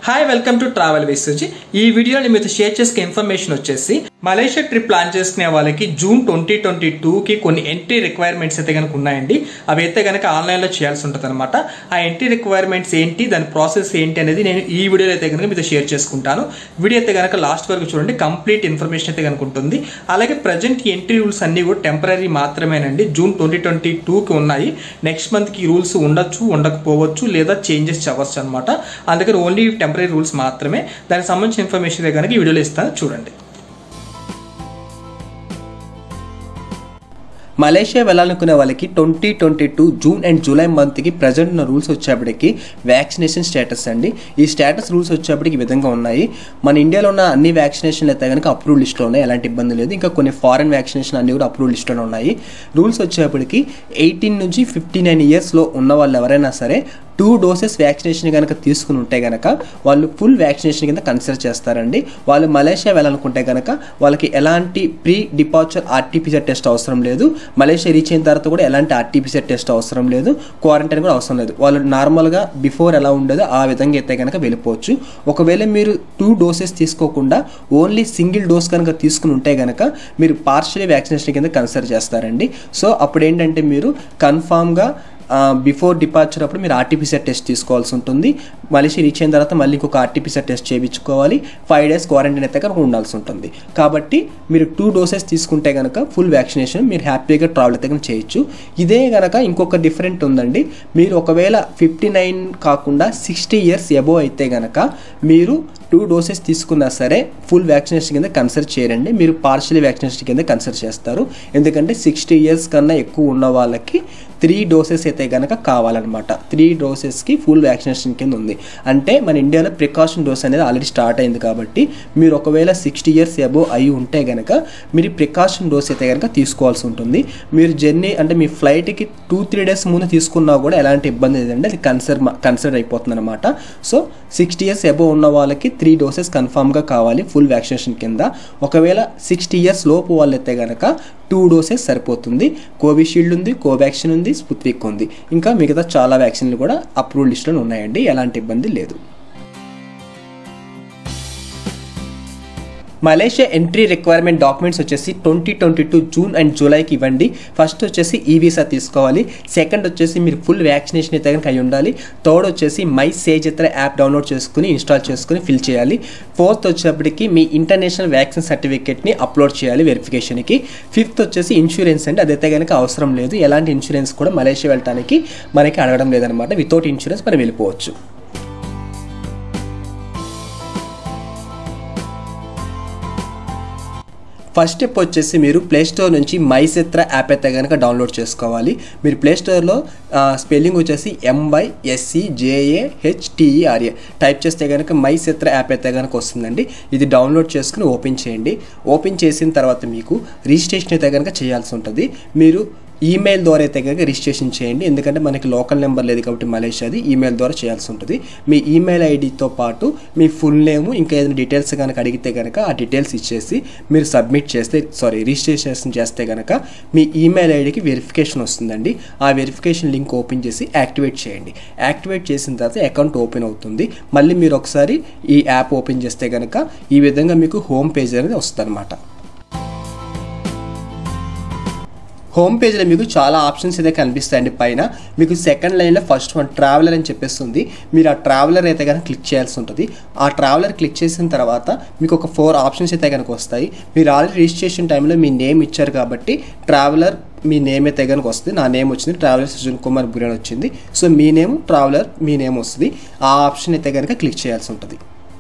hi welcome to travel విసర్జీ ఈ వీడియోని మీతో షేర్ చేసుకునే ఇన్ఫర్మేషన్ వచ్చేసి మలేషియా ట్రిప్ ప్లాన్ చేసుకునే వాళ్ళకి జూన్ ట్వంటీ ట్వంటీ టూకి కొన్ని ఎంట్రీ రిక్వైర్మెంట్స్ అయితే కనుక ఉన్నాయండి అవి అయితే కనుక ఆన్లైన్లో చేయాల్సి ఉంటుంది అనమాట ఆ ఎంట్రీ రిక్వైర్మెంట్స్ ఏంటి దాని ప్రాసెస్ ఏంటి అనేది నేను ఈ వీడియోలో అయితే కనుక మీతో షేర్ చేసుకుంటాను వీడియో అయితే కనుక లాస్ట్ వరకు చూడండి కంప్లీట్ ఇన్ఫర్మేషన్ అయితే కనుక ఉంటుంది అలాగే ప్రజెంట్ ఈ ఎంట్రీ రూల్స్ అన్ని కూడా టెంపరీ మాత్రమేనండి జూన్ ట్వంటీ ట్వంటీ టూకి ఉన్నాయి నెక్స్ట్ మంత్కి ఈ రూల్స్ ఉండొచ్చు ఉండకపోవచ్చు లేదా చేంజెస్ అవ్వచ్చు అనమాట అందుకని ఓన్లీ టెంపరీ రూల్స్ మాత్రమే దానికి సంబంధించిన ఇన్ఫర్మేషన్ అయితే కనుక ఈ వీడియోలో ఇస్తాను చూడండి మలేషియా వెళ్ళాలనుకునే వాళ్ళకి twenty twenty two June and July మంత్కి ప్రజెంట్ ఉన్న రూల్స్ వచ్చేప్పటికి వ్యాక్సినేషన్ స్టేటస్ అండి ఈ స్టేటస్ రూల్స్ వచ్చేప్పటికి ఈ విధంగా ఉన్నాయి మన ఇండియాలో ఉన్న అన్ని వ్యాక్సినేషన్లు అయితే కనుక అప్రూవ్ లిస్ట్లో ఉన్నాయి ఎలాంటి ఇబ్బంది లేదు ఇంకా కొన్ని ఫారెన్ వ్యాక్సినేషన్ అన్ని కూడా అప్రూవ్ లిస్ట్లో ఉన్నాయి రూల్స్ వచ్చేప్పటికి ఎయిటీన్ నుంచి ఫిఫ్టీ నైన్ ఇయర్స్లో ఉన్న వాళ్ళు ఎవరైనా సరే టూ డోసెస్ వ్యాక్సినేషన్ కనుక తీసుకుని ఉంటే కనుక వాళ్ళు ఫుల్ వ్యాక్సినేషన్ కింద కన్సిడర్ చేస్తారండి వాళ్ళు మలేషియా వెళ్ళాలనుకుంటే కనుక వాళ్ళకి ఎలాంటి ప్రీ డిపార్చర్ ఆర్టీపీసీఆర్ టెస్ట్ అవసరం లేదు మలేషియా రీచ్ అయిన తర్వాత కూడా ఎలాంటి ఆర్టీపీసీఆర్ టెస్ట్ అవసరం లేదు క్వారంటైన్ కూడా అవసరం లేదు వాళ్ళు నార్మల్గా బిఫోర్ ఎలా ఉండేదో ఆ విధంగా అయితే కనుక వెళ్ళిపోవచ్చు ఒకవేళ మీరు టూ డోసెస్ తీసుకోకుండా ఓన్లీ సింగిల్ డోస్ కనుక తీసుకుని ఉంటే కనుక మీరు పార్షియల్ వ్యాక్సినేషన్ కింద కన్సిడర్ చేస్తారండి సో అప్పుడు ఏంటంటే మీరు కన్ఫామ్గా బిఫోర్ డిపార్చర్ అప్పుడు మీరు ఆర్టీపీసీఆర్ టెస్ట్ తీసుకోవాల్సి ఉంటుంది మలేషియా రీచ్ అయిన తర్వాత మళ్ళీ ఇంకొక ఆర్టీపీసీఆర్ టెస్ట్ చేయించుకోవాలి ఫైవ్ డేస్ క్వారంటైన్ అయితే కనుక ఉండాల్సి ఉంటుంది కాబట్టి మీరు టూ డోసెస్ తీసుకుంటే కనుక ఫుల్ వ్యాక్సినేషన్ మీరు హ్యాపీగా ట్రావెల్ అయితే కనుక చేయొచ్చు ఇదే కనుక ఇంకొక డిఫరెంట్ ఉందండి మీరు ఒకవేళ ఫిఫ్టీ నైన్ కాకుండా సిక్స్టీ ఇయర్స్ ఎబో అయితే కనుక మీరు టూ డోసెస్ తీసుకున్నా సరే ఫుల్ వ్యాక్సినేషన్ కింద కన్సిడర్ చేయరండి మీరు పార్షియల్ వ్యాక్సినేషన్ కింద కన్సిడర్ చేస్తారు ఎందుకంటే సిక్స్టీ ఇయర్స్ కన్నా ఎక్కువ ఉన్న వాళ్ళకి త్రీ డోసెస్ అయితే కనుక కావాలన్నమాట త్రీ డోసెస్కి ఫుల్ వ్యాక్సినేషన్ కింద ఉంది అంటే మన ఇండియాలో ప్రికాషన్ డోస్ అనేది ఆల్రెడీ స్టార్ట్ అయింది కాబట్టి మీరు ఒకవేళ సిక్స్టీ ఇయర్స్ అబోవ్ అయి ఉంటే కనుక మీరు ప్రికాషన్ డోస్ అయితే కనుక తీసుకోవాల్సి ఉంటుంది మీరు జర్నీ అంటే మీ ఫ్లైట్కి టూ త్రీ డేస్ ముందు తీసుకున్నా కూడా ఎలాంటి ఇబ్బంది లేదండి అది కన్సిడర్ కన్సిడర్ అయిపోతుంది అనమాట సో సిక్స్టీ ఇయర్స్ అబోవ్ ఉన్న వాళ్ళకి త్రీ డోసెస్ కన్ఫామ్గా కావాలి ఫుల్ వ్యాక్సినేషన్ కింద ఒకవేళ సిక్స్టీ ఇయర్స్ లోపు వాళ్ళు అయితే కనుక టూ డోసెస్ సరిపోతుంది కోవిషీల్డ్ ఉంది కోవాక్సిన్ ఉంది స్పుత్విక్ ఉంది ఇంకా మిగతా చాలా వ్యాక్సిన్లు కూడా అప్రూవ్ లిస్టులో ఉన్నాయండి ఎలాంటి ఇబ్బంది లేదు మలేషియా ఎంట్రీ రిక్వైర్మెంట్ డాక్యుమెంట్స్ వచ్చేసి twenty twenty two June and జూలైకి ఇవ్వండి ఫస్ట్ వచ్చేసి ఈ వీసా తీసుకోవాలి సెకండ్ వచ్చేసి మీరు ఫుల్ వ్యాక్సినేషన్ అయితే కనుక అయి ఉండాలి థర్డ్ వచ్చేసి MySejahtera app download చేసుకుని ఇన్స్టాల్ చేసుకుని ఫిల్ చేయాలి ఫోర్త్ వచ్చేప్పటికి మీ ఇంటర్నేషనల్ వ్యాక్సిన్ సర్టిఫికేట్ని అప్లోడ్ చేయాలి వెరిఫికేషన్కి ఫిఫ్త్ వచ్చేసి ఇన్సూరెన్స్ అండి అదైతే కనుక అవసరం లేదు ఎలాంటి ఇన్సూరెన్స్ కూడా మలేషియా వెళ్ళడానికి మనకి అడగడం లేదనమాట వితౌట్ ఇన్సూరెన్స్ మనం వెళ్ళిపోవచ్చు ఫస్ట్ స్టెప్ వచ్చేసి మీరు ప్లేస్టోర్ నుంచి మైసిత్ర యాప్ అయితే కనుక డౌన్లోడ్ చేసుకోవాలి మీరు ప్లేస్టోర్లో స్పెల్లింగ్ వచ్చేసి MY SE JA HTERA type చేస్తే కనుక మైసిత్ర యాప్ అయితే కనుక వస్తుందండి ఇది డౌన్లోడ్ చేసుకుని ఓపెన్ చేయండి ఓపెన్ చేసిన తర్వాత మీకు రిజిస్ట్రేషన్ అయితే కనుక చేయాల్సి ఉంటుంది మీరు ఈమెయిల్ ద్వారా అయితే కనుక రిజిస్ట్రేషన్ చేయండి ఎందుకంటే మనకి లోకల్ నెంబర్ లేదు కాబట్టి మలేషియాది ఈమెయిల్ ద్వారా చేయాల్సి ఉంటుంది మీ ఈమెయిల్ ఐడితో పాటు మీ ఫుల్ నేమ్ ఇంకా ఏదైనా డీటెయిల్స్ కనుక అడిగితే కనుక ఆ డీటెయిల్స్ ఇచ్చేసి మీరు సబ్మిట్ చేస్తే సారీ రిజిస్ట్రేషన్ చేస్తే కనుక మీ ఈమెయిల్ ఐడికి వెరిఫికేషన్ వస్తుందండి ఆ వెరిఫికేషన్ లింక్ ఓపెన్ చేసి యాక్టివేట్ చేయండి యాక్టివేట్ చేసిన తర్వాత అకౌంట్ ఓపెన్ అవుతుంది మళ్ళీ మీరు ఒకసారి ఈ యాప్ ఓపెన్ చేస్తే కనుక ఈ విధంగా మీకు హోమ్ పేజ్ అనేది వస్తుంది అనమాట హోమ్ పేజ్లో మీకు చాలా ఆప్షన్స్ అయితే కనిపిస్తాయండి పైన మీకు సెకండ్ లైన్లో ఫస్ట్ వన్ ట్రావెలర్ అని చెప్పేస్తుంది మీరు ఆ ట్రావెలర్ అయితే కనుక క్లిక్ చేయాల్సి ఉంటుంది ఆ ట్రావెలర్ క్లిక్ చేసిన తర్వాత మీకు ఒక ఫోర్ ఆప్షన్స్ అయితే కనుక వస్తాయి మీరు ఆల్రెడీ రిజిస్ట్రేషన్ టైంలో మీ నేమ్ ఇచ్చారు కాబట్టి ట్రావెలర్ మీ నేమ్ అయితే కనుక వస్తుంది నా నేమ్ వచ్చింది ట్రావెలర్ సుజన్ కుమార్ బురేన్ వచ్చింది సో మీ నేమ్ ట్రావెలర్ మీ నేమ్ వస్తుంది ఆ ఆప్షన్ అయితే కనుక క్లిక్ చేయాల్సి ఉంటుంది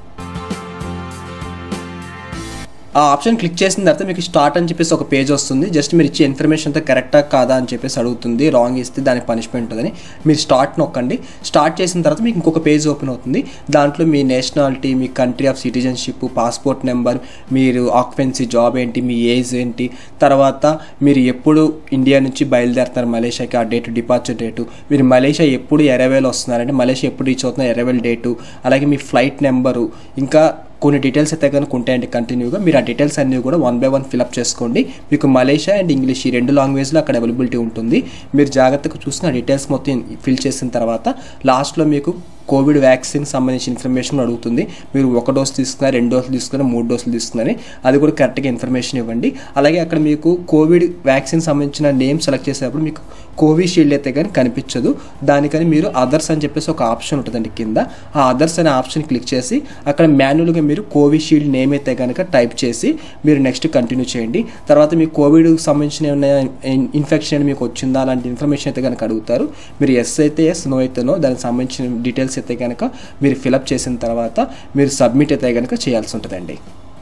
ఆ ఆప్షన్ క్లిక్ చేసిన తర్వాత మీకు స్టార్ట్ అని చెప్పేసి ఒక పేజ్ వస్తుంది జస్ట్ మీరు ఇచ్చే ఇన్ఫర్మేషన్ అంతా కరెక్టా కాదా అని చెప్పేసి అడుగుతుంది రాంగ్ ఇస్తే దానికి పనిష్మెంట్ ఉంటుందని మీరు స్టార్ట్ నొక్కండి స్టార్ట్ చేసిన తర్వాత మీకు ఇంకొక పేజ్ ఓపెన్ అవుతుంది దాంట్లో మీ నేషనాలిటీ మీ country of citizenship passport number మీరు ఆక్యుపెన్సీ జాబ్ ఏంటి మీ ఏజ్ ఏంటి తర్వాత మీరు ఎప్పుడు ఇండియా నుంచి బయలుదేరుతారు మలేషియాకి ఆ డేట్ డిపార్చర్ డేటు మీరు మలేషియా ఎప్పుడు ఎరవేలు వస్తున్నారంటే మలేషియా ఎప్పుడు రీచ్ అవుతున్నారు ఎరవేల్ డేటు అలాగే మీ ఫ్లైట్ నెంబరు ఇంకా కొన్ని డీటెయిల్స్ అయితే కనుక ఉంటాయండి కంటిన్యూగా మీరు ఆ డీటెయిల్స్ అన్నీ కూడా వన్ బై వన్ ఫిలప్ చేసుకోండి మీకు మలేషియా అండ్ ఇంగ్లీష్ ఈ రెండు లాంగ్వేజ్లో అక్కడ అవైలబిలిటీ ఉంటుంది మీరు జాగ్రత్తగా చూసిన డీటెయిల్స్ మొత్తం ఫిల్ చేసిన తర్వాత లాస్ట్లో మీకు కోవిడ్ వ్యాక్సిన్ సంబంధించిన ఇన్ఫర్మేషన్ అడుగుతుంది మీరు ఒక డోస్ తీసుకున్నారు రెండు డోసులు తీసుకున్నారు మూడు డోసులు తీసుకున్నారు అది కూడా కరెక్ట్గా ఇన్ఫర్మేషన్ ఇవ్వండి అలాగే అక్కడ మీకు కోవిడ్ వ్యాక్సిన్ సంబంధించిన నేమ్ సెలెక్ట్ చేసేటప్పుడు మీకు కోవిషీల్డ్ అయితే కానీ కనిపించదు దానికని మీరు అదర్స్ అని చెప్పేసి ఒక ఆప్షన్ ఉంటుందండి కింద ఆ అదర్స్ అనే ఆప్షన్ క్లిక్ చేసి అక్కడ మాన్యువల్గా మీరు కోవిషీల్డ్ నేమ్ అయితే కనుక టైప్ చేసి మీరు నెక్స్ట్ కంటిన్యూ చేయండి తర్వాత మీకు కోవిడ్ సంబంధించిన ఏమైనా ఇన్ఫెక్షన్ మీకు వచ్చిందా అలాంటి ఇన్ఫర్మేషన్ అయితే కనుక అడుగుతారు మీరు ఎస్ అయితే ఎస్ నో అయితే నో దానికి సంబంధించిన డీటెయిల్స్ అయితే కనుక మీరు ఫిలప్ చేసిన తర్వాత మీరు సబ్మిట్ అయితే కనుక చేయాల్సి ఉంటుందండి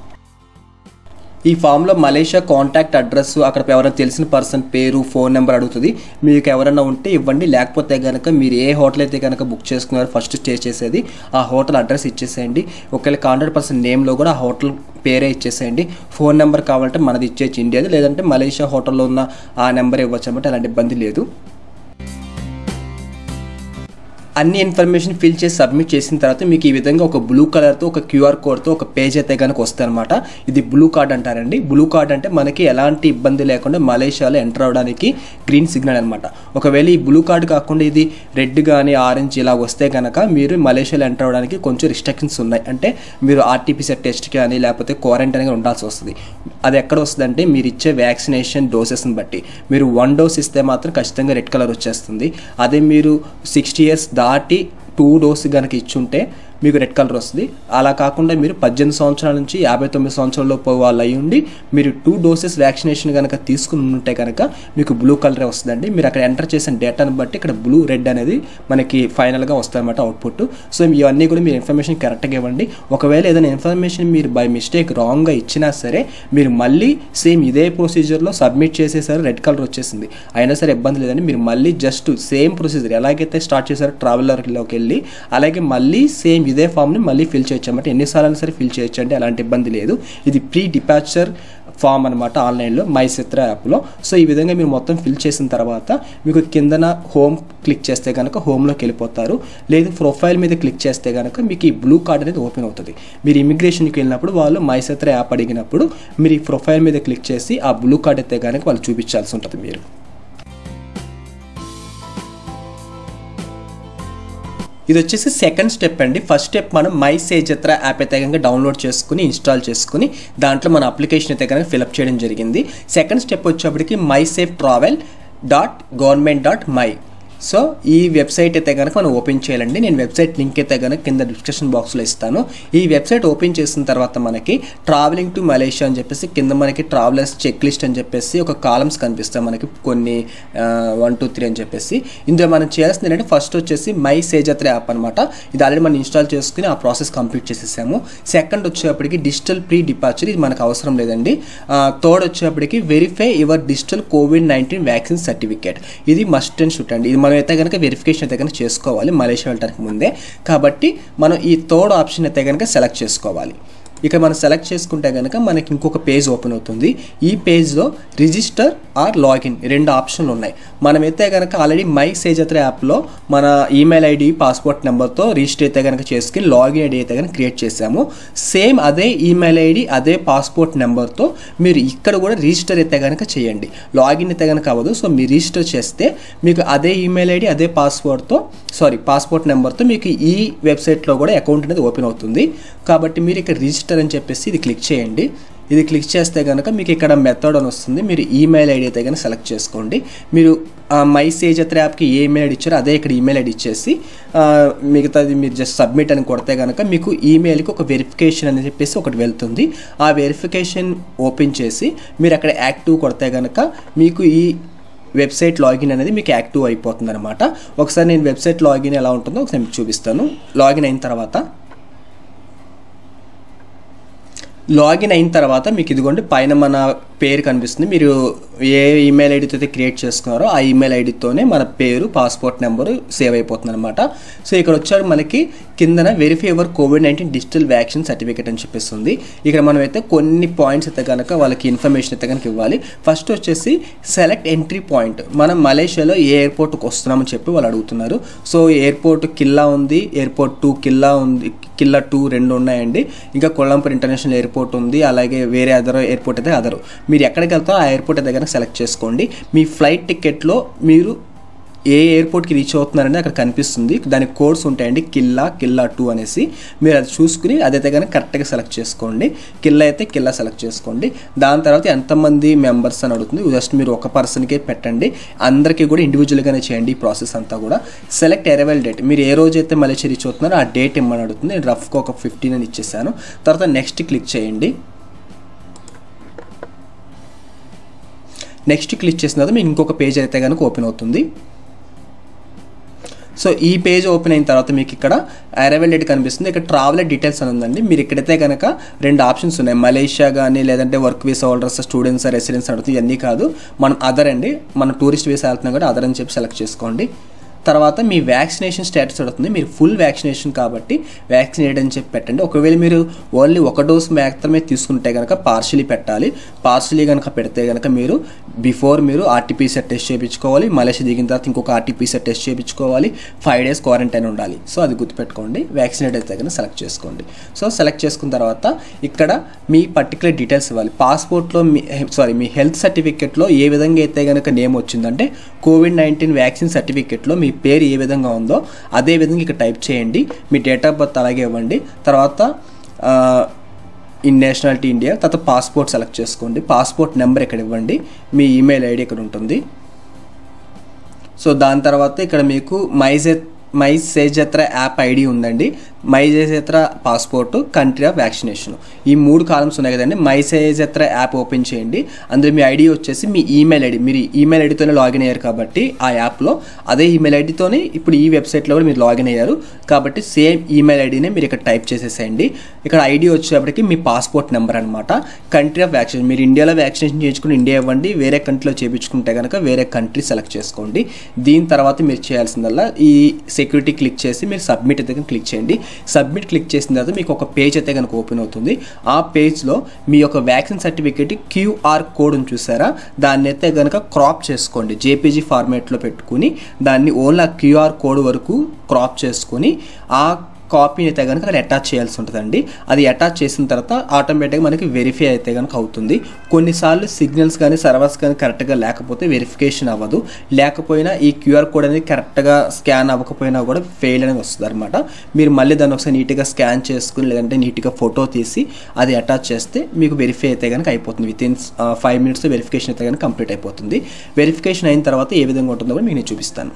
ఈ ఫామ్లో మలేషియా కాంటాక్ట్ అడ్రస్ అక్కడ ఎవరైనా తెలిసిన పర్సన్ పేరు ఫోన్ నెంబర్ అడుగుతుంది మీకు ఎవరైనా ఉంటే ఇవ్వండి లేకపోతే కనుక మీరు ఏ హోటల్ అయితే కనుక బుక్ చేసుకున్నారో ఫస్ట్ స్టే చేసేది ఆ హోటల్ అడ్రస్ ఇచ్చేసేయండి ఒకవేళ కాంటాక్ట్ పర్సన్ నేమ్లో కూడా ఆ హోటల్ పేరే ఇచ్చేసేయండి ఫోన్ నెంబర్ కావాలంటే మనది ఇచ్చేసి ఇండియాది లేదంటే మలేషియా హోటల్లో ఉన్న ఆ నెంబర్ ఇవ్వచ్చు అనమాట అలాంటి ఇబ్బంది లేదు అన్ని ఇన్ఫర్మేషన్ ఫిల్ చేసి సబ్మిట్ చేసిన తర్వాత మీకు ఈ విధంగా ఒక బ్లూ కలర్తో ఒక క్యూఆర్ కోడ్తో ఒక పేజ్ అయితే కనుక వస్తాయన్నమాట ఇది బ్లూ కార్డ్ అంటారండి బ్లూ కార్డ్ అంటే మనకి ఎలాంటి ఇబ్బంది లేకుండా మలేషియాలో ఎంటర్ అవడానికి గ్రీన్ సిగ్నల్ అనమాట ఒకవేళ ఈ బ్లూ కార్డ్ కాకుండా ఇది రెడ్ కానీ ఆరెంజ్ ఇలా వస్తే కనుక మీరు మలేషియాలో ఎంటర్ అవడానికి కొంచెం రిస్ట్రిక్షన్స్ ఉన్నాయి అంటే మీరు ఆర్టీపీసీఆర్ టెస్ట్ కానీ లేకపోతే క్వారంటైన్ కానీ ఉండాల్సి వస్తుంది అది ఎక్కడ వస్తుందంటే మీరు ఇచ్చే వ్యాక్సినేషన్ డోసెస్ని బట్టి మీరు వన్ డోస్ ఇస్తే మాత్రం ఖచ్చితంగా రెడ్ కలర్ వచ్చేస్తుంది అదే మీరు సిక్స్టీ ఇయర్స్ దాటి టూ డోస్ కనుక ఇచ్చుంటే మీకు రెడ్ కలర్ వస్తుంది అలా కాకుండా మీరు పద్దెనిమిది సంవత్సరాల నుంచి యాభై తొమ్మిది సంవత్సరాల లోపు వాళ్ళు అయి ఉండి మీరు టూ డోసెస్ వ్యాక్సినేషన్ కనుక తీసుకుని ఉంటే కనుక మీకు బ్లూ కలరే వస్తుందండి మీరు అక్కడ ఎంటర్ చేసిన డేటాను బట్టి ఇక్కడ బ్లూ రెడ్ అనేది మనకి ఫైనల్గా వస్తుందన్నమాట అవుట్పుట్ సో ఇవన్నీ కూడా మీరు ఇన్ఫర్మేషన్ కరెక్ట్గా ఇవ్వండి ఒకవేళ ఏదైనా ఇన్ఫర్మేషన్ మీరు బై మిస్టేక్ రాంగ్గా ఇచ్చినా సరే మీరు మళ్ళీ సేమ్ ఇదే ప్రొసీజర్లో సబ్మిట్ చేసేసారు రెడ్ కలర్ వచ్చేసింది అయినా సరే ఇబ్బంది లేదండి మీరు మళ్ళీ జస్ట్ సేమ్ ప్రొసీజర్ ఎలాగైతే స్టార్ట్ చేశారో ట్రావెలర్లోకి వెళ్ళి అలాగే మళ్ళీ సేమ్ ఇదే ఫామ్ని మళ్ళీ ఫిల్ చేయొచ్చు అనమాట ఎన్నిసార్లు సరే ఫిల్ చేయొచ్చు అంటే అలాంటి ఇబ్బంది లేదు ఇది ప్రీ డిపాచర్ ఫామ్ అనమాట ఆన్లైన్లో మై చిత్ర యాప్లో సో ఈ విధంగా మీరు మొత్తం ఫిల్ చేసిన తర్వాత మీకు కిందన హోమ్ క్లిక్ చేస్తే కనుక హోమ్లోకి వెళ్ళిపోతారు లేదు ప్రొఫైల్ మీద క్లిక్ చేస్తే కనుక మీకు ఈ బ్లూ కార్డ్ అనేది ఓపెన్ అవుతుంది మీరు ఇమిగ్రేషన్కి వెళ్ళినప్పుడు వాళ్ళు మై చిత్ర యాప్ అడిగినప్పుడు మీరు ఈ ప్రొఫైల్ మీద క్లిక్ చేసి ఆ బ్లూ కార్డ్ అయితే కనుక వాళ్ళు చూపించాల్సి ఉంటుంది మీరు ఇది వచ్చేసి సెకండ్ స్టెప్ అండి ఫస్ట్ స్టెప్ మనం మై సేజత్ర యాప్ అయితే కనుక డౌన్లోడ్ చేసుకుని ఇన్స్టాల్ చేసుకుని దాంట్లో మన అప్లికేషన్ అయితే కనుక ఫిలప్ చేయడం జరిగింది సెకండ్ స్టెప్ వచ్చేప్పటికి my safe travel dot government dot my so ఈ వెబ్సైట్ అయితే కనుక మనం ఓపెన్ చేయాలండి నేను వెబ్సైట్ లింక్ అయితే కనుక కింద డిస్క్రిప్షన్ బాక్స్లో ఇస్తాను ఈ వెబ్సైట్ ఓపెన్ చేసిన తర్వాత మనకి ట్రావెలింగ్ టు మలేషియా అని చెప్పేసి కింద మనకి ట్రావెలర్స్ చెక్ లిస్ట్ అని చెప్పేసి ఒక కాలమ్స్ కనిపిస్తాయి మనకి కొన్ని వన్ టూ త్రీ అని చెప్పేసి ఇందులో మనం చేయాల్సింది ఏంటంటే ఫస్ట్ వచ్చేసి మై సేజత్ర యాప్ అనమాట ఇది ఆల్రెడీ మనం ఇన్స్టాల్ చేసుకుని ఆ ప్రాసెస్ కంప్లీట్ చేసేసాము సెకండ్ వచ్చేప్పటికి డిజిటల్ ప్రీ డిపార్చర్ ఇది మనకు అవసరం లేదండి థర్డ్ వచ్చేప్పటికి verify your digital Covid nineteen vaccine certificate ఇది మస్ట్ అండ్ షుట్ అండి ఇది మనం అయితే కనుక వెరిఫికేషన్ అయితే కనుక చేసుకోవాలి మలేషియా వెళ్ళడానికి ముందే కాబట్టి మనం ఈ థర్డ్ ఆప్షన్ అయితే కనుక సెలెక్ట్ చేసుకోవాలి ఇక మనం సెలెక్ట్ చేసుకుంటే కనుక మనకి ఇంకొక పేజ్ ఓపెన్ అవుతుంది ఈ పేజ్లో రిజిస్టర్ ఆర్ లాగిన్ రెండు ఆప్షన్లు ఉన్నాయి మనమైతే కనుక ఆల్రెడీ మై సేజత్ర యాప్లో మన ఈమెయిల్ ఐడి పాస్పోర్ట్ నెంబర్తో రిజిస్టర్ అయితే కనుక చేసుకుని లాగిన్ ఐడి అయితే కనుక క్రియేట్ చేసాము సేమ్ అదే ఈమెయిల్ ఐడి అదే పాస్పోర్ట్ నెంబర్తో మీరు ఇక్కడ కూడా రిజిస్టర్ అయితే కనుక చేయండి లాగిన్ అయితే కనుక అవ్వదు సో మీరు రిజిస్టర్ చేస్తే మీకు అదే ఈమెయిల్ ఐడి అదే పాస్వర్డ్తో సారీ పాస్పోర్ట్ నెంబర్తో మీకు ఈ వెబ్సైట్లో కూడా అకౌంట్ అనేది ఓపెన్ అవుతుంది కాబట్టి మీరు ఇక్కడ రిజిస్టర్ అని చెప్పేసి ఇది క్లిక్ చేయండి ఇది క్లిక్ చేస్తే కనుక మీకు ఇక్కడ మెథడ్ అని వస్తుంది మీరు ఈమెయిల్ ఐడి అయితే కనుక సెలెక్ట్ చేసుకోండి మీరు మై సేజత్ర యాప్కి ఏ ఈమెయిల్ ఐడి ఇచ్చారో అదే ఇక్కడ ఈమెయిల్ ఐడి ఇచ్చేసి మిగతాది మీరు జస్ట్ సబ్మిట్ అని కొడితే కనుక మీకు ఈమెయిల్కి ఒక వెరిఫికేషన్ అని చెప్పేసి ఒకటి వెళ్తుంది ఆ వెరిఫికేషన్ ఓపెన్ చేసి మీరు అక్కడ యాక్టివ్ కొడితే కనుక మీకు ఈ వెబ్సైట్ లాగిన్ అనేది మీకు యాక్టివ్ అయిపోతుంది అనమాట ఒకసారి నేను వెబ్సైట్ లాగిన్ ఎలా ఉంటుందో ఒకసారి మీకు చూపిస్తాను లాగిన్ అయిన తర్వాత లాగిన్ అయిన తర్వాత మీకు ఇదిగోండి పైన మన పేరు కనిపిస్తుంది మీరు ఏ ఈమెయిల్ ఐడితో అయితే క్రియేట్ చేసుకున్నారో ఆ ఈమెయిల్ ఐడితోనే మన పేరు పాస్పోర్ట్ నెంబరు సేవ్ అయిపోతుంది అనమాట సో ఇక్కడ వచ్చాడు మనకి కిందన verify your Covid nineteen digital vaccine certificate అని చెప్పేస్తుంది ఇక్కడ మనం అయితే కొన్ని పాయింట్స్ అయితే కనుక వాళ్ళకి ఇన్ఫర్మేషన్ అయితే కనుక ఇవ్వాలి ఫస్ట్ వచ్చేసి సెలెక్ట్ ఎంట్రీ పాయింట్ మనం మలేషియాలో ఏ ఎయిర్పోర్ట్కి వస్తున్నామని చెప్పి వాళ్ళు అడుగుతున్నారు సో ఎయిర్పోర్ట్ కిల్లా ఉంది ఎయిర్పోర్ట్ టూ కిల్లా ఉంది కిల్లా టూ రెండు ఉన్నాయండి ఇంకా కొల్లంపూర్ ఇంటర్నేషనల్ ఎయిర్పోర్ట్ ఉంది అలాగే వేరే అదర్ ఎయిర్పోర్ట్ అయితే అదరు మీరు ఎక్కడికి వెళ్తారో ఆ ఎయిర్పోర్ట్ దగ్గర సెలెక్ట్ చేసుకోండి మీ ఫ్లైట్ టికెట్లో మీరు ఏ ఎయిర్పోర్ట్కి రీచ్ అవుతున్నారని అక్కడ కనిపిస్తుంది దానికి కోడ్స్ ఉంటాయండి కిల్లా కిల్లా టూ అనేసి మీరు అది చూసుకుని అదైతే కనుక కరెక్ట్గా సెలెక్ట్ చేసుకోండి కిల్లా అయితే కిల్లా సెలెక్ట్ చేసుకోండి దాని తర్వాత ఎంతమంది మెంబర్స్ అని అడుగుతుంది జస్ట్ మీరు ఒక పర్సన్కే పెట్టండి అందరికీ కూడా ఇండివిజువల్గానే చేయండి ఈ ప్రాసెస్ అంతా కూడా సెలెక్ట్ అరైవల్ డేట్ మీరు ఏ రోజు అయితే మలేషియా రీచ్ అవుతున్నారో ఆ డేట్ ఇమ్మని అడుగుతుంది నేను రఫ్గా ఒక ఫిఫ్టీన్ అని ఇచ్చేసాను తర్వాత నెక్స్ట్ క్లిక్ చేయండి నెక్స్ట్ క్లిక్ చేసిన తర్వాత మీకు ఇంకొక పేజ్ అయితే కనుక ఓపెన్ అవుతుంది సో ఈ పేజ్ ఓపెన్ అయిన తర్వాత మీకు ఇక్కడ అరైవల్ డేట్ కనిపిస్తుంది ఇక్కడ ట్రావెల్ డీటెయిల్స్ అని ఉందండి మీరు ఇక్కడైతే కనుక రెండు ఆప్షన్స్ ఉన్నాయి మలేషియా కానీ లేదంటే work visa holders students residence అడుగుతుంది ఇవన్నీ కాదు మనం అదర్ అండి మనం టూరిస్ట్ వీసా వెళ్తున్నాం కూడా అదర్ అని చెప్పి సెలెక్ట్ చేసుకోండి తర్వాత మీ వ్యాక్సినేషన్ స్టేటస్ అడుగుతుంది మీరు ఫుల్ వ్యాక్సినేషన్ కాబట్టి వ్యాక్సినేట్ అని చెప్పి పెట్టండి ఒకవేళ మీరు ఓన్లీ ఒక డోస్ మాత్రమే తీసుకుంటే కనుక పార్షలీ పెట్టాలి పార్షలీ కనుక పెడితే కనుక మీరు బిఫోర్ మీరు ఆర్టీపీసీఆర్ టెస్ట్ చేయించుకోవాలి మలేషియా దిగిన తర్వాత ఇంకొక ఆర్టీపీసీఆర్ టెస్ట్ చేయించుకోవాలి ఫైవ్ డేస్ క్వారంటైన్ ఉండాలి సో అది గుర్తుపెట్టుకోండి వ్యాక్సినేట్ అయితే కనుక సెలెక్ట్ చేసుకోండి సో సెలెక్ట్ చేసుకున్న తర్వాత ఇక్కడ మీ పర్టికులర్ డీటెయిల్స్ ఇవ్వాలి పాస్పోర్ట్లో మీ సారీ మీ హెల్త్ సర్టిఫికేట్లో ఏ విధంగా అయితే కనుక నేమ్ వచ్చిందంటే కోవిడ్ నైన్టీన్ వ్యాక్సిన్ సర్టిఫికేట్లో మీ పేరు ఏ విధంగా ఉందో అదే విధంగా ఇక్కడ టైప్ చేయండి మీ డేట్ ఆఫ్ బర్త్ అలాగే ఇవ్వండి తర్వాత ఇన్ నేషనాలిటీ ఇండియా తర్వాత పాస్పోర్ట్ సెలెక్ట్ చేసుకోండి పాస్పోర్ట్ నెంబర్ ఇక్కడ ఇవ్వండి మీ ఈమెయిల్ ఐడి ఇక్కడ ఉంటుంది సో దాని తర్వాత ఇక్కడ మీకు మైజె మై సేజత్ర యాప్ ఐడి ఉందండి MySejahtera passport country of vaccination ఈ మూడు కాలమ్స్ ఉన్నాయి కదండి మై సేజత్ర యాప్ ఓపెన్ చేయండి అందులో మీ ఐడి వచ్చేసి మీ ఈమెయిల్ ఐడి మీరు ఈమెయిల్ ఐడితోనే లాగిన్ అయ్యారు కాబట్టి ఆ యాప్లో అదే ఈమెయిల్ ఐడితోనే ఇప్పుడు ఈ వెబ్సైట్లో కూడా మీరు లాగిన్ అయ్యారు కాబట్టి సేమ్ ఈమెయిల్ ఐడినే మీరు ఇక్కడ టైప్ చేసేసేయండి ఇక్కడ ఐడి వచ్చేటప్పటికి మీ పాస్పోర్ట్ నెంబర్ అనమాట కంట్రీ ఆఫ్ వ్యాక్సినేషన్ మీరు ఇండియాలో వ్యాక్సినేషన్ చేయించుకుని ఇండియా ఇవ్వండి వేరే కంట్రీలో చేయించుకుంటే కనుక వేరే కంట్రీ సెలెక్ట్ చేసుకోండి దీని తర్వాత మీరు చేయాల్సిందల్లా ఈ సెక్యూరిటీ క్లిక్ చేసి మీరు సబ్మిట్ అయితే క్లిక్ చేయండి సబ్మిట్ క్లిక్ చేసిన తర్వాత మీకు ఒక పేజ్ అయితే కనుక ఓపెన్ అవుతుంది ఆ పేజ్లో మీ యొక్క వ్యాక్సిన్ సర్టిఫికేట్ క్యూఆర్ కోడ్ ఉంది చూసారా దాన్ని అయితే కనుక క్రాప్ చేసుకోండి జేపీజీ ఫార్మేట్లో పెట్టుకుని దాన్ని ఓన్లీ ఆ క్యూఆర్ కోడ్ వరకు క్రాప్ చేసుకొని ఆ కాపీని అయితే కనుక అక్కడ అటాచ్ చేయాల్సి ఉంటుందండి అది అటాచ్ చేసిన తర్వాత ఆటోమేటిక్గా మనకి వెరిఫై అయితే కనుక అవుతుంది కొన్నిసార్లు సిగ్నల్స్ కానీ సర్వర్స్ కానీ కరెక్ట్గా లేకపోతే వెరిఫికేషన్ అవ్వదు లేకపోయినా ఈ క్యూఆర్ కోడ్ అనేది కరెక్ట్గా స్కాన్ అవ్వకపోయినా కూడా ఫెయిల్ అనేది వస్తుంది అనమాట మీరు మళ్ళీ దాన్ని ఒకసారి నీట్గా స్కాన్ చేసుకుని లేదంటే నీట్గా ఫోటో తీసి అది అటాచ్ చేస్తే మీకు వెరిఫై అయితే కనుక అయిపోతుంది within five minutes verification అయితే కనుక కంప్లీట్ అయిపోతుంది వెరిఫికేషన్ అయిన తర్వాత ఏ విధంగా ఉంటుందో కూడా మీకు నేను చూపిస్తాను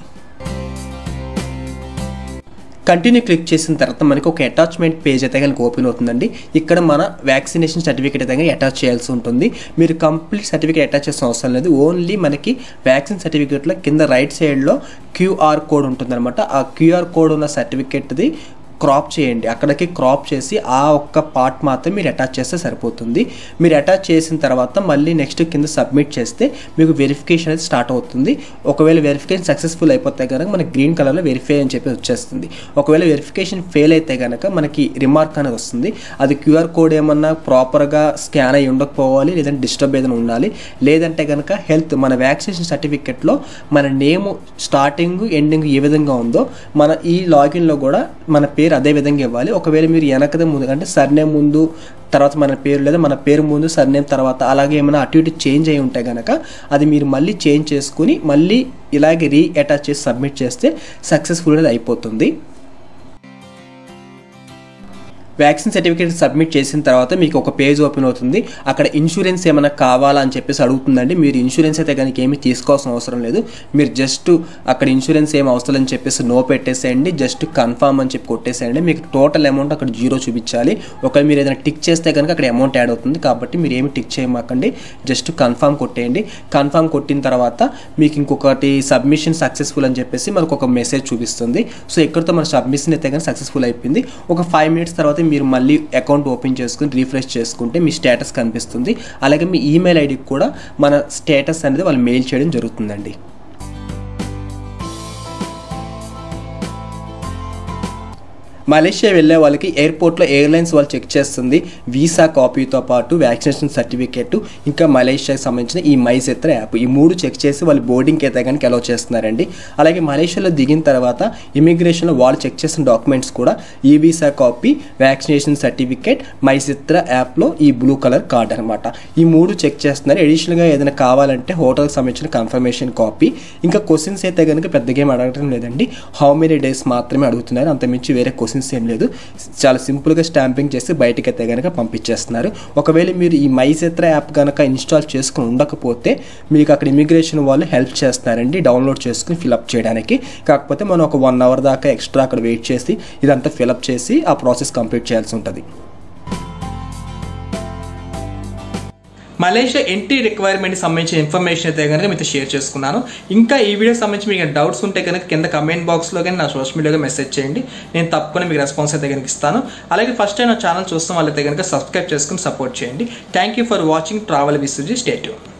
కంటిన్యూ క్లిక్ చేసిన తర్వాత మనకి ఒక అటాచ్మెంట్ పేజ్ అయితే కనుక ఓపెన్ అవుతుందండి ఇక్కడ మన వ్యాక్సినేషన్ సర్టిఫికేట్ అయితే కనుక అటాచ్ చేయాల్సి ఉంటుంది మీరు కంప్లీట్ సర్టిఫికేట్ అటాచ్ చేసిన అవసరం లేదు ఓన్లీ మనకి వ్యాక్సిన్ సర్టిఫికేట్లో కింద రైట్ సైడ్లో క్యూఆర్ కోడ్ ఉంటుందన్నమాట ఆ క్యూఆర్ కోడ్ ఉన్న సర్టిఫికేట్ది క్రాప్ చేయండి అక్కడికి క్రాప్ చేసి ఆ ఒక్క పార్ట్ మాత్రం మీరు అటాచ్ చేస్తే సరిపోతుంది మీరు అటాచ్ చేసిన తర్వాత మళ్ళీ నెక్స్ట్ కింద సబ్మిట్ చేస్తే మీకు వెరిఫికేషన్ అనేది స్టార్ట్ అవుతుంది ఒకవేళ వెరిఫికేషన్ సక్సెస్ఫుల్ అయిపోతే కనుక మనకి గ్రీన్ కలర్లో వెరిఫై అని చెప్పి వచ్చేస్తుంది ఒకవేళ వెరిఫికేషన్ ఫెయిల్ అయితే కనుక మనకి రిమార్క్ అనేది వస్తుంది అది క్యూఆర్ కోడ్ ఏమన్నా ప్రాపర్గా స్కాన్ అయ్యి ఉండకపోవాలి లేదంటే డిస్టర్బ్ ఏదైనా ఉండాలి లేదంటే కనుక హెల్త్ మన వ్యాక్సినేషన్ సర్టిఫికెట్లో మన నేమ్ స్టార్టింగ్ ఎండింగ్ ఏ విధంగా ఉందో మన ఈ లాగిన్లో కూడా మన పేరు అదే విధంగా ఇవ్వాలి ఒకవేళ మీరు వెనకదే ముందు అంటే సర్నేమ్ ముందు తర్వాత మన పేరు లేదా మన పేరు ముందు సర్నేమ్ తర్వాత అలాగే ఏమైనా అటు ఇటు చేంజ్ అయి ఉంటే కనుక అది మీరు మళ్ళీ చేంజ్ చేసుకుని మళ్ళీ ఇలాగే రీ అటాచ్ చేసి సబ్మిట్ చేస్తే సక్సెస్ఫుల్ అనేది అయిపోతుంది వ్యాక్సిన్ సర్టిఫికేట్ సబ్మిట్ చేసిన తర్వాత మీకు ఒక పేజ్ ఓపెన్ అవుతుంది అక్కడ ఇన్సూరెన్స్ ఏమైనా కావాలా అని చెప్పేసి అడుగుతుందండి మీరు ఇన్సూరెన్స్ అయితే కనుక ఏమీ తీసుకోవాల్సిన అవసరం లేదు మీరు జస్ట్ అక్కడ ఇన్సూరెన్స్ ఏం అవసరం అని చెప్పేసి నో పెట్టేసేయండి జస్ట్ కన్ఫామ్ అని చెప్పి కొట్టేసేయండి మీకు టోటల్ అమౌంట్ అక్కడ జీరో చూపించాలి ఒకవేళ మీరు ఏదైనా టిక్ చేస్తే కనుక అక్కడ అమౌంట్ యాడ్ అవుతుంది కాబట్టి మీరు ఏమి టిక్ చేయమాకండి జస్ట్ కన్ఫామ్ కొట్టేయండి కన్ఫామ్ కొట్టిన తర్వాత మీకు ఇంకొకటి సబ్మిషన్ సక్సెస్ఫుల్ అని చెప్పేసి మనకు ఒక మెసేజ్ చూపిస్తుంది సో ఎక్కడితో మన సబ్మిషన్ అయితే కానీ సక్సెస్ఫుల్ అయిపోయింది ఒక ఫైవ్ మినిట్స్ తర్వాత మీరు మళ్ళీ అకౌంట్ ఓపెన్ చేసుకుని రీఫ్రెష్ చేసుకుంటే మీ స్టేటస్ కనిపిస్తుంది అలాగే మీ ఈమెయిల్ ఐడికి కూడా మన స్టేటస్ అనేది వాళ్ళు మెయిల్ చేయడం జరుగుతుందండి మలేషియా వెళ్ళే వాళ్ళకి ఎయిర్పోర్ట్లో ఎయిర్లైన్స్ వాళ్ళు చెక్ చేస్తుంది వీసా కాపీతో పాటు వ్యాక్సినేషన్ సర్టిఫికేట్ ఇంకా మలేషియాకి సంబంధించిన ఈ మైసెత్ర యాప్ ఈ మూడు చెక్ చేసి వాళ్ళు బోర్డింగ్కి అయితే కనుక అలౌ చేస్తున్నారండి అలాగే మలేషియాలో దిగిన తర్వాత ఇమిగ్రేషన్లో వాళ్ళు చెక్ చేసిన డాక్యుమెంట్స్ కూడా ఈ visa copy vaccination certificate MySejahtera యాప్లో ఈ బ్లూ కలర్ కార్డ్ అనమాట ఈ మూడు చెక్ చేస్తున్నారు ఎడిషనల్గా ఏదైనా కావాలంటే హోటల్కి సంబంధించిన కన్ఫర్మేషన్ కాపీ ఇంకా క్వశ్చన్స్ అయితే కనుక పెద్దగా ఏం అడగటం లేదండి హౌ మెనీ డేస్ మాత్రమే అడుగుతున్నారు అంతమించి వేరే క్వశ్చన్స్ ఏం లేదు చాలా సింపుల్గా స్టాంపింగ్ చేసి బయటకి అయితే కనుక పంపించేస్తున్నారు ఒకవేళ మీరు ఈ మైసేత్ర యాప్ కనుక ఇన్స్టాల్ చేసుకుని ఉండకపోతే మీకు అక్కడ ఇమిగ్రేషన్ వాళ్ళు హెల్ప్ చేస్తున్నారండి డౌన్లోడ్ చేసుకుని ఫిలప్ చేయడానికి కాకపోతే మనం ఒక వన్ అవర్ దాకా ఎక్స్ట్రా అక్కడ వెయిట్ చేసి ఇదంతా ఫిలప్ చేసి ఆ ప్రాసెస్ కంప్లీట్ చేయాల్సి ఉంటుంది మలేషియా ఎంట్రీ రిక్వైర్మెంట్ సంబంధించిన ఇన్ఫర్మేషన్ అయితే కనుక మీతో షేర్ చేసుకున్నాను ఇంకా ఈ వీడియో సంబంధించి మీకు డౌట్స్ ఉంటే కనుక కింద కమెంట్ బాక్స్లో కానీ నా సోషల్ మీడియాలో మెసేజ్ చేయండి నేను తప్పకుండా మీకు రెస్పాన్స్ అయితే కనుక ఇస్తాను అలాగే ఫస్ట్ టైం నా ఛానల్ చూస్తాం వాళ్ళైతే కనుక సబ్స్క్రైబ్ చేసుకుని సపోర్ట్ చేయండి thank you for watching travel విసుజీ స్టేట్యూ